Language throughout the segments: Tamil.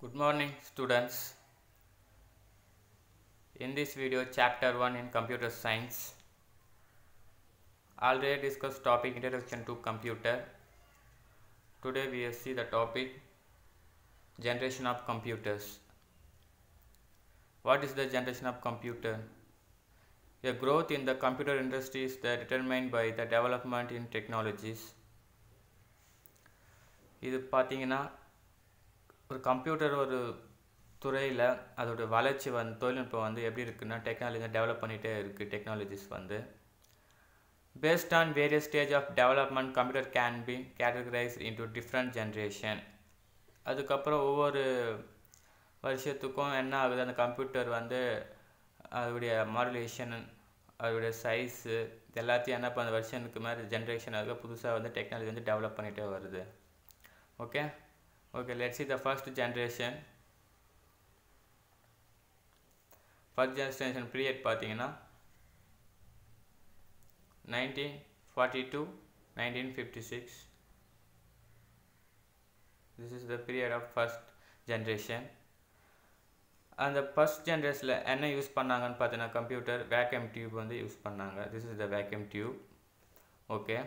Good morning students. In this video chapter 1 in computer science already discussed topic introduction to computer. Today we will see the topic generation of computers. What is the generation of computer? The growth in the computer industry is the determined by the development in technologies. இது பார்த்தீங்கன்னா ஒரு கம்ப்யூட்டர் ஒரு துறையில் அதோட வளர்ச்சி வந்து தொழில்நுட்பம் வந்து எப்படி இருக்குன்னா டெக்னாலஜி டெவலப் பண்ணிகிட்டே இருக்குது டெக்னாலஜிஸ் வந்து based on various stage of development computer can be categorise into different generation அதுக்கப்புறம் ஒவ்வொரு வருஷத்துக்கும் என்ன ஆகுது அந்த கம்ப்யூட்டர் வந்து அதோடைய மாடுலேஷன் அதோடைய சைஸு எல்லாத்தையும் என்ன பண்ண வருஷனுக்கு மாதிரி ஜென்ரேஷன் ஆக புதுசாக வந்து டெக்னாலஜி வந்து டெவலப் பண்ணிகிட்டே வருது okay okay let's see the first generation first generation period பார்த்தீங்கன்னா nineteen forty two nineteen fifty six this is the period of first generation அந்த ஃபஸ்ட் ஜென்ரேஷனில் என்ன யூஸ் பண்ணாங்கன்னு பார்த்தீங்கன்னா கம்ப்யூட்டர் வேக்கம் டியூப் வந்து யூஸ் பண்ணாங்க this is the vacuum tube okay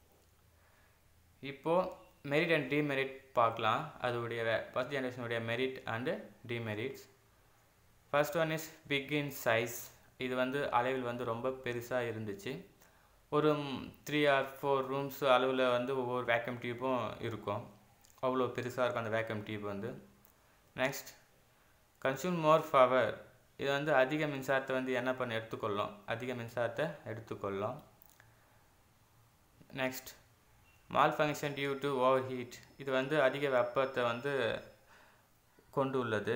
இப்போது மெரிட் அண்ட் டிமெரிட் பார்க்கலாம் அதோடைய ஃபஸ்ட் ஜென்ரேஷனுடைய merit and demerits first one is big in size இது வந்து அளவில் வந்து ரொம்ப பெருசாக இருந்துச்சு ஒரு த்ரீ ஆர் ஃபோர் ரூம்ஸ் அளவில் வந்து ஒவ்வொரு வேக்கம் டியூப்பும் இருக்கும் அவ்வளோ பெருசாக இருக்கும் அந்த வேக்கம் டியூப் வந்து நெக்ஸ்ட் கன்சியூம் மோர் பவர் இது வந்து அதிக மின்சாரத்தை வந்து என்ன பண்ண எடுத்துக்கொள்ளும் அதிக மின்சாரத்தை எடுத்துக்கொள்ளும் next malfunction due to overheat இது வந்து அதிக வெப்பத்தை வந்து கொண்டு உள்ளது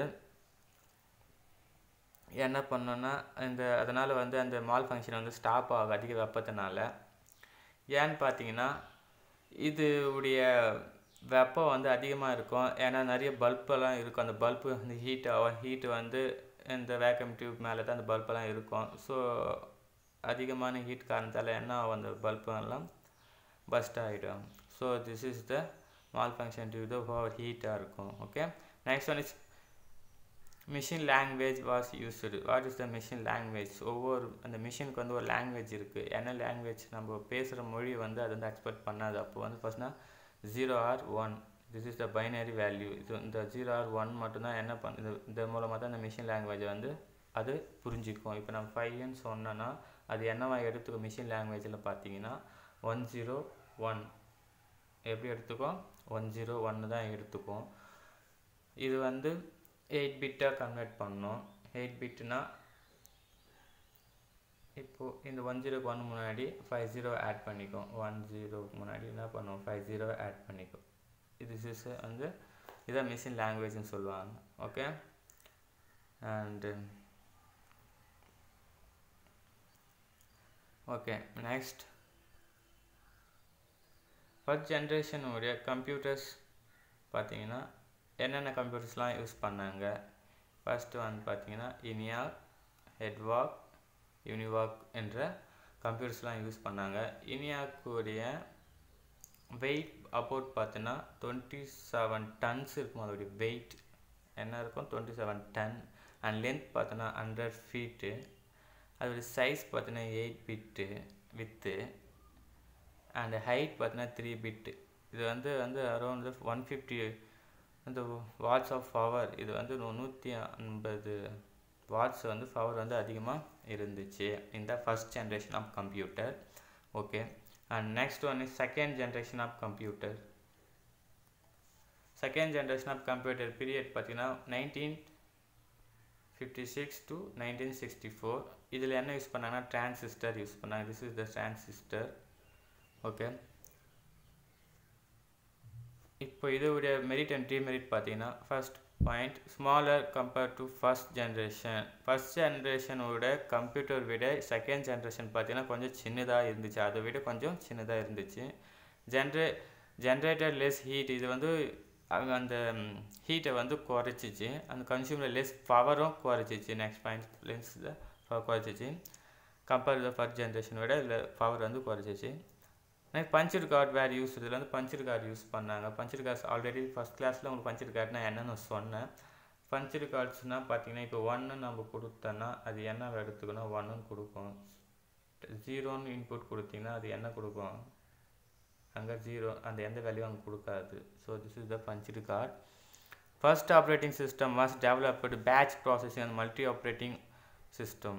என்ன பண்ணோன்னா இந்த அதனால் வந்து அந்த மால் ஃபங்க்ஷன் வந்து ஸ்டாப் ஆகும் அதிக வெப்பத்தினால ஏன்னு பார்த்தீங்கன்னா இது உடைய வெப்பம் வந்து அதிகமாக இருக்கும் ஏன்னா நிறைய பல்பெல்லாம் இருக்கும் அந்த பல்பு வந்து ஹீட் ஆகும் ஹீட்டு வந்து இந்த வேக்கம் டியூப் மேலே தான் அந்த பல்பெல்லாம் இருக்கும் ஸோ அதிகமான ஹீட் காரணத்தால் என்ன ஆகும் அந்த பல்பெல்லாம் பஸ்ட் ஆகிடும் so this is the malfunction due the over ஹீட்டாக இருக்கும் okay next one is machine language was used what is the machine language ஒவ்வொரு அந்த மிஷினுக்கு வந்து ஒரு லாங்குவேஜ் இருக்குது என்ன லாங்குவேஜ் நம்ம பேசுகிற மொழி வந்து அது வந்து எக்ஸ்பெக்ட் பண்ணாது அப்போ வந்து ஃபஸ்ட்னா zero or one this is the binary value இது இந்த ஜீரோ ஆர் ஒன் மட்டும்தான் என்ன பண்ண இது இந்த மூலமாக தான் இந்த மிஷின் லாங்குவேஜை வந்து அது புரிஞ்சிக்கும் இப்போ நம்ம ஃபைவ்னு சொன்னோன்னா அது என்னவா எடுத்துக்கும் மிஷின் லாங்குவேஜில் பார்த்தீங்கன்னா ஒன் ஜீரோ ஒன் எப்படி எடுத்துக்கும் ஒன் ஜீரோ ஒன்று தான் எடுத்துக்கும் இது வந்து எயிட் பிட்டாக கன்வெர்ட் பண்ணோம் எயிட் பிட்னா இப்போது இந்த ஒன் ஜீரோக்கு ஒன் முன்னாடி ஃபைவ் ஜீரோ ஆட் பண்ணிக்கும் ஒன் ஜீரோக்கு முன்னாடி என்ன பண்ணுவோம் ஃபைவ் ஜீரோ ஆட் பண்ணிக்கும் இது இஸ் வந்து இதான் மிஷின் லாங்குவேஜ்னு சொல்லுவாங்க okay and okay next first ஜென்ரேஷனுடைய கம்ப்யூட்டர்ஸ் பார்த்தீங்கன்னா என்னென்ன கம்ப்யூட்டர்ஸ்லாம் யூஸ் பண்ணாங்க ஃபஸ்ட்டு வந்து பார்த்தீங்கன்னா இனியாக் ஹெட்வாக் யூனிவாக் என்ற கம்ப்யூட்டர்ஸ்லாம் யூஸ் பண்ணாங்க இனியாக்குடைய வெயிட் அபவுட் பார்த்தீங்கன்னா டுவெண்ட்டி செவன் டன்ஸ் இருக்கும் அதோடைய வெயிட் என்ன இருக்கும் twenty seven ton and length பார்த்தோன்னா ஹண்ட்ரட் ஃபீட்டு அதோடைய சைஸ் பார்த்தீங்கன்னா eight feet width and height பார்த்தீங்கன்னா த்ரீ பிட்டு இது வந்து வந்து அரௌண்ட் ஒன் ஃபிஃப்டி இந்த வாட்ஸ் ஆஃப் பவர் இது வந்து நூற்றி ஐம்பது வாட்ஸ் வந்து பவர் வந்து அதிகமாக இருந்துச்சு இந்த first generation of computer okay and next one is second generation of computer second generation of computer period பார்த்தீங்கன்னா nineteen fifty six to nineteen sixty four இதில் என்ன யூஸ் பண்ணாங்கன்னா டிரான்சிஸ்டர் யூஸ் பண்ணாங்க this is the transistor okay இப்போ இதோடைய மெரிட் அண்ட் டிமெரிட் பார்த்தீங்கன்னா first point smaller compare to first generation first ஜென்ரேஷனோட கம்ப்யூட்டர் விட செகண்ட் ஜென்ரேஷன் பார்த்தீங்கன்னா கொஞ்சம் சின்னதாக இருந்துச்சு அதை விட கொஞ்சம் சின்னதாக இருந்துச்சு ஜென்ரே ஜென்ரேட்டர் லெஸ் ஹீட் இது வந்து அந்த ஹீட்டை வந்து குறைச்சிச்சு அந்த கன்சியூமர் லெஸ் பவரும் குறைச்சிச்சு நெக்ஸ்ட் பாயிண்ட் லெஸ் குறைச்சிச்சு கம்பேர் த ஃபர்ஸ்ட் ஜென்ரேஷனோட இல்லை பவர் வந்து குறைச்சிச்சு நெக்ஸ்ட் பஞ்சர் கார்டு வேறு யூஸ் இதில் வந்து பஞ்சர் கார்டு யூஸ் பண்ணாங்க பஞ்சர் கார்ட்ஸ் ஆல்ரெடி ஃபஸ்ட் கிளாஸில் உங்களுக்கு பஞ்சர் கார்டுனா என்னென்னு சொன்னேன் பஞ்சடு கார்ட்ஸ்னால் பார்த்தீங்கன்னா இப்போ ஒன்று நம்ம கொடுத்தோன்னா அது என்ன எடுத்துக்கணும் ஒன்றுன்னு கொடுக்கும் ஜீரோன்னு இன்புட் கொடுத்தீங்கன்னா அது என்ன கொடுக்கும் அங்கே ஜீரோ அந்த எந்த வேல்யூ அங்கே கொடுக்காது so this is the punched card first operating system was developed batch processing and multi operating system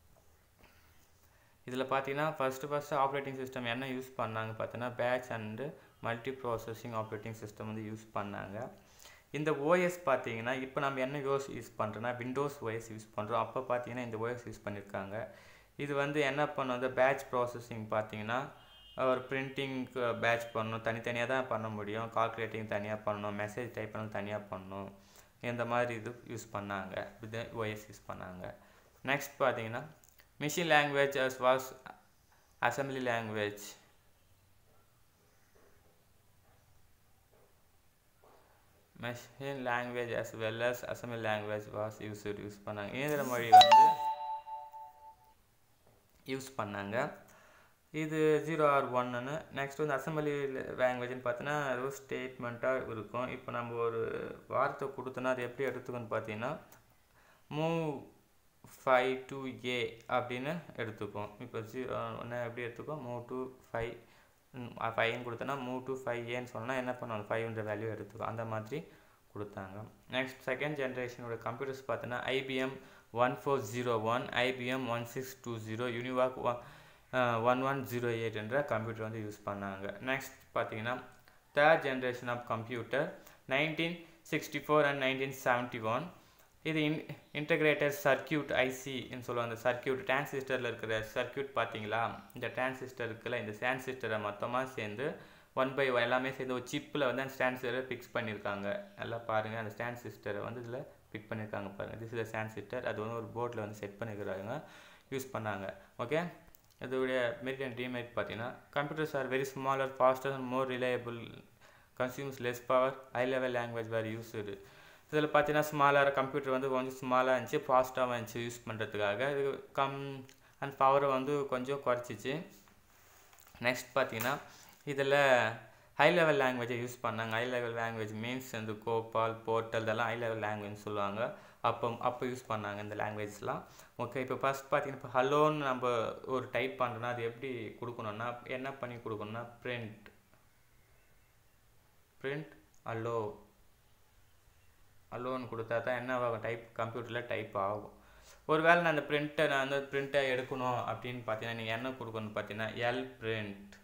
இதில் பார்த்தீங்கன்னா ஃபஸ்ட்டு ஃபஸ்ட்டு ஆப்ரேட்டிங் சிஸ்டம் என்ன யூஸ் பண்ணாங்க பார்த்தீங்கன்னா batch and multi processing operating system வந்து யூஸ் பண்ணாங்க இந்த ஓஎஸ் பார்த்தீங்கன்னா இப்போ நம்ம என்ன யோஸ் யூஸ் பண்ணுறோன்னா விண்டோஸ் ஓஎஸ் யூஸ் பண்ணுறோம் அப்போ பார்த்தீங்கன்னா இந்த ஓஎஸ் யூஸ் பண்ணியிருக்காங்க இது வந்து என்ன பண்ணுவது பேட்ச் ப்ராசஸிங் பார்த்தீங்கன்னா ஒரு பிரிண்டிங்க்கு பேட்ச் பண்ணணும் தனித்தனியாக தான் பண்ண முடியும் கால்குலேட்டிங் தனியாக பண்ணணும் மெசேஜ் டைப் பண்ணணும் தனியாக பண்ணணும் இந்த மாதிரி இது யூஸ் பண்ணாங்க இது ஓஎஸ் யூஸ் பண்ணாங்க நெக்ஸ்ட் பார்த்தீங்கன்னா machine language as was assembly language machine language as well as assembly language was use use பண்ணாங்க இயந்திர மொழி வந்து யூஸ் பண்ணாங்க இது ஜீரோ ஆர் ஒன்னு நெக்ஸ்ட் வந்து அசம்பிளி லாங்குவேஜ்னு பார்த்தீங்கன்னா அது ஒரு ஸ்டேட்மெண்ட்டாக இருக்கும் இப்போ நம்ம ஒரு வார்த்தை கொடுத்தோன்னா அது எப்படி எடுத்துக்கணும்னு பார்த்தீங்கன்னா மூவ் ஃபைவ் டு ஏ அப்படின்னு எடுத்துப்போம் இப்போ ஜீரோ ஒன்று எப்படி எடுத்துப்போம் மூவ் டு ஃபைவ் ஃபைவ்னு கொடுத்தோன்னா மூவ் டு ஃபைவ் ஏன்னு சொன்னால் என்ன பண்ணுவோம் ஃபைவ்ன்ற வேல்யூ எடுத்துக்கும் அந்த மாதிரி கொடுத்தாங்க நெக்ஸ்ட் செகண்ட் ஜென்ரேஷனோட கம்ப்யூட்டர்ஸ் பார்த்தோன்னா IBM one four zero one IBM one six two zero UNIVAC one one one zero eight என்ற கம்ப்யூட்டர் வந்து யூஸ் பண்ணாங்க நெக்ஸ்ட் பார்த்தீங்கன்னா third generation of computer nineteen sixty four and nineteen seventy one இது இன் இன்டகிரேட்டட் சர்க்கியூட் ஐசின்னு சொல்லுவாங்க அந்த சர்க்கியூட் டிரான்சிஸ்டரில் இருக்கிற சர்க்கியூட் பார்த்தீங்களா இந்த டிரான்சிஸ்டர் இருக்குல்ல இந்த டிரான்சிஸ்டரை மொத்தமாக சேர்ந்து ஒன் பை ஒன் எல்லாமே சேர்ந்து ஒரு சிப்பில் வந்து அந்த டிரான்சிஸ்டரை ஃபிக்ஸ் பண்ணியிருக்காங்க நல்லா பாருங்கள் அந்த டிரான்சிஸ்டரை வந்து இதில் ஃபிட் பண்ணியிருக்காங்க பாருங்கள் திஸ் இஸ் டிரான்சிஸ்டர் அது வந்து ஒரு போர்டில் வந்து செட் பண்ணியிருக்கிறாங்க யூஸ் பண்ணாங்க ஓகே இதோடைய மெரிட் அண்ட் டிமெரிட் பார்த்தீங்கன்னா computers are very smaller faster and more reliable consumes less power high level language were used இதில் பார்த்தீங்கன்னா ஸ்மாலாக கம்ப்யூட்டர் வந்து கொஞ்சம் ஸ்மாலாக இருந்துச்சு ஃபாஸ்ட்டாக இருந்துச்சு யூஸ் பண்ணுறதுக்காக இது கம் அண்ட் பவரை வந்து கொஞ்சம் குறைச்சிச்சு நெக்ஸ்ட் பார்த்தீங்கன்னா இதில் ஹை லெவல் லாங்குவேஜை யூஸ் பண்ணாங்க ஹை லெவல் லாங்குவேஜ் மீன்ஸ் இந்த கோபால் போர்ட்டல் இதெல்லாம் ஹை லெவல் லாங்குவேஜ் சொல்லுவாங்க அப்போ அப்போ யூஸ் பண்ணாங்க இந்த லாங்குவேஜ்லாம் ஓகே இப்போ ஃபஸ்ட் பார்த்தீங்கன்னா இப்போ ஹலோன்னு நம்ம ஒரு டைப் பண்ணுறோன்னா அது எப்படி கொடுக்கணுன்னா என்ன பண்ணி கொடுக்கணுன்னா பிரிண்ட் பிரிண்ட் அலோ அலோன்னு கொடுத்தா தான் என்ன ஆகும் டைப் கம்ப்யூட்டரில் டைப் ஆகும் ஒருவேளை நான் அந்த பிரிண்ட்டை நான் அந்த பிரிண்ட்டை எடுக்கணும் அப்படின்னு பார்த்தீங்கன்னா நீங்கள் என்ன கொடுக்கணும்னு பார்த்தீங்கன்னா எல் பிரிண்ட்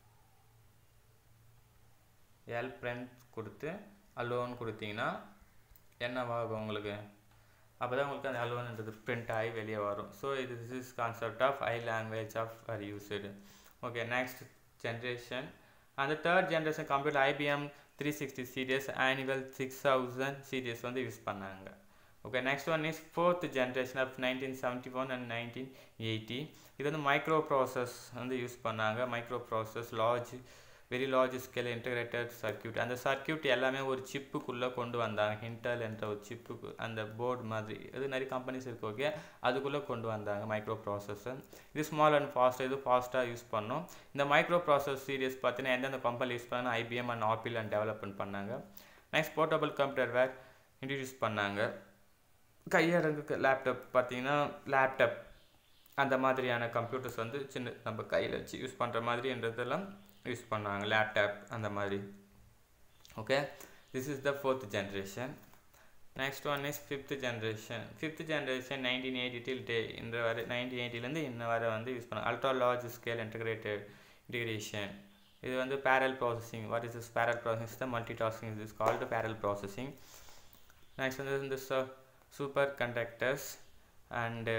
எல் பிரிண்ட் கொடுத்து அலோன்னு கொடுத்தீங்கன்னா என்னவாகும் உங்களுக்கு அப்போ தான் உங்களுக்கு அந்த அலோன்ன்றது பிரிண்ட் ஆகி வெளியே வரும் ஸோ இது this is concept of I language of are used okay next generation அந்த third generation computer IBM three sixty series annual six thousand series வந்து யூஸ் பண்ணாங்க okay next one is fourth generation of nineteen seventy one and nineteen eighty இது வந்து மைக்ரோ ப்ராசஸ் வந்து யூஸ் பண்ணாங்க micro process large very large scale integrated circuit அந்த சர்க்கியூட் எல்லாமே ஒரு சிப்புக்குள்ளே கொண்டு வந்தாங்க ஹிண்டல் என்ற ஒரு சிப்புக்கு அந்த போர்டு மாதிரி இது நிறைய கம்பெனிஸ் இருக்கு ஓகே அதுக்குள்ளே கொண்டு வந்தாங்க மைக்ரோ ப்ராசஸர் இது ஸ்மால் அண்ட் ஃபாஸ்ட் இது ஃபாஸ்ட்டாக யூஸ் பண்ணோம் இந்த மைக்ரோ ப்ராசஸ் சீரியஸ் பார்த்தீங்கன்னா எந்தெந்த கம்பெனி யூஸ் பண்ணாங்க IBM and Apple and development பண்ணாங்க next portable computer were introduce பண்ணாங்க கையடங்கு லேப்டாப் பார்த்தீங்கன்னா லேப்டாப் அந்த மாதிரியான கம்ப்யூட்டர்ஸ் வந்து சின்ன நம்ம கையில் வச்சு யூஸ் பண்ணுற மாதிரின்றதெல்லாம் யூஸ் பண்ணாங்க லேப்டாப் அந்த மாதிரி okay this is the fourth generation next one is fifth generation fifth generation nineteen eighty till day இந்த வரை நைன்டீன் எயிட்டிலேருந்து இன்ன வரை வந்து யூஸ் பண்ணாங்க ultra large scale integrated integration இது வந்து parallel processing what is is parallel processing the multitasking is called parallel processing next வந்து இந்த சூப்பர் கண்டக்டர்ஸ் அண்டு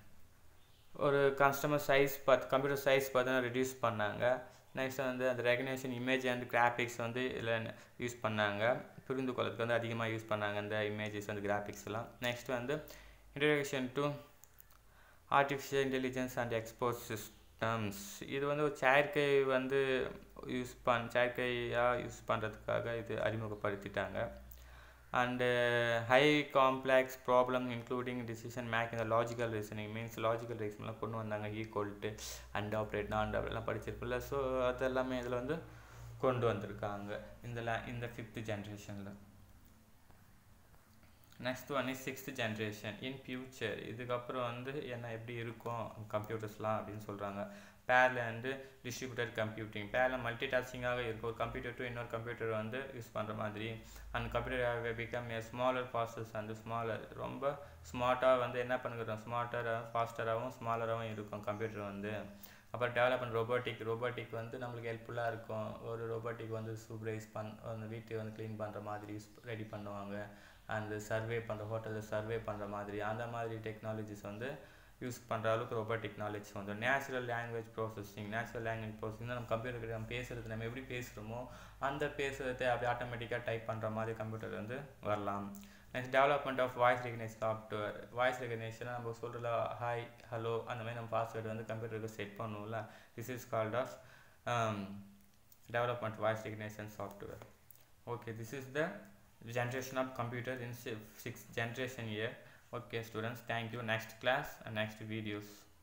ஒரு கஸ்டமர் சைஸ் பார்த்து கம்ப்யூட்டர் சைஸ் பார்த்தீங்கன்னா ரெடியூஸ் பண்ணாங்க நெக்ஸ்ட் வந்து அந்த ரெகனேஷன் இமேஜ் அண்ட் கிராஃபிக்ஸ் வந்து இதில் யூஸ் பண்ணாங்க புரிந்து கொள்ளறதுக்கு வந்து அதிகமாக யூஸ் பண்ணாங்க அந்த இமேஜஸ் அந்த கிராஃபிக்ஸ்லாம் நெக்ஸ்ட் வந்து introduction to artificial intelligence and expert systems இது வந்து ஒரு செயற்கை வந்து யூஸ் பண் செயற்கையாக யூஸ் பண்ணுறதுக்காக இது அறிமுகப்படுத்திட்டாங்க and high complex problem including decision making இந்த லாஜிக்கல் ரீசனிங் மீன்ஸ் லாஜிக்கல் ரீசன்லாம் கொண்டு வந்தாங்க ஈக்குவல்ட்டு அண்ட் ஆப்ரேட் நான் ஆப்ரேட்லாம் படிச்சிருப்பில்ல ஸோ அதெல்லாமே இதில் வந்து கொண்டு வந்திருக்காங்க இந்த லே இந்த ஃபிஃப்த் ஜென்ரேஷனில் next one is sixth generation in future இதுக்கப்புறம் வந்து என்ன எப்படி இருக்கும் கம்ப்யூட்டர்ஸ்லாம் அப்படின்னு சொல்கிறாங்க பேரில் வந்து டிஸ்ட்ரிபியூட்டட் கம்ப்யூட்டிங் பேரில் மல்டி டாஸ்கிங்காக இருக்கும் ஒரு கம்ப்யூட்டர் டு இன்னொரு கம்ப்யூட்டர் வந்து யூஸ் பண்ணுற மாதிரி அந்த computer become a smaller process அந்த ஸ்மாலர் ரொம்ப ஸ்மார்ட்டாக வந்து என்ன பண்ணுறோம் ஸ்மார்ட்டராக ஃபாஸ்டராகவும் ஸ்மாலராகவும் இருக்கும் கம்ப்யூட்டர் வந்து அப்புறம் டெவலப்மெண்ட் ரோபோட்டிக் ரோபோட்டிக் வந்து நம்மளுக்கு ஹெல்ப்ஃபுல்லாக இருக்கும் ஒரு ரோபோட்டிக் வந்து சூப்பரைஸ் பண் அந்த வீட்டை வந்து க்ளீன் பண்ணுற மாதிரி ரெடி பண்ணுவாங்க அந்த சர்வே பண்ணுற ஹோட்டலில் சர்வே பண்ணுற மாதிரி அந்த மாதிரி டெக்னாலஜிஸ் வந்து யூஸ் பண்ணுற அளவுக்கு ரோபோட்டிக் நாலேஜ் வந்து natural language processing natural language processing நம்ம கம்ப்யூட்டர் நம்ம பேசுகிறது நம்ம எப்படி பேசுகிறோமோ அந்த பேசுகிறத அப்படியே ஆட்டோமேட்டிக்காக டைப் பண்ணுற மாதிரி கம்ப்யூட்டர் வந்து வரலாம் next development of voice recognise software voice recognition நம்ம சொல்கிறல ஹாய் ஹலோ அந்த மாதிரி நம்ம பாஸ்வேர்டு வந்து கம்ப்யூட்டருக்கு செட் பண்ணுவோம்ல this is called of development voice recognition software okay this is the generation of computer in sixth generation year okay students thank you next class and next videos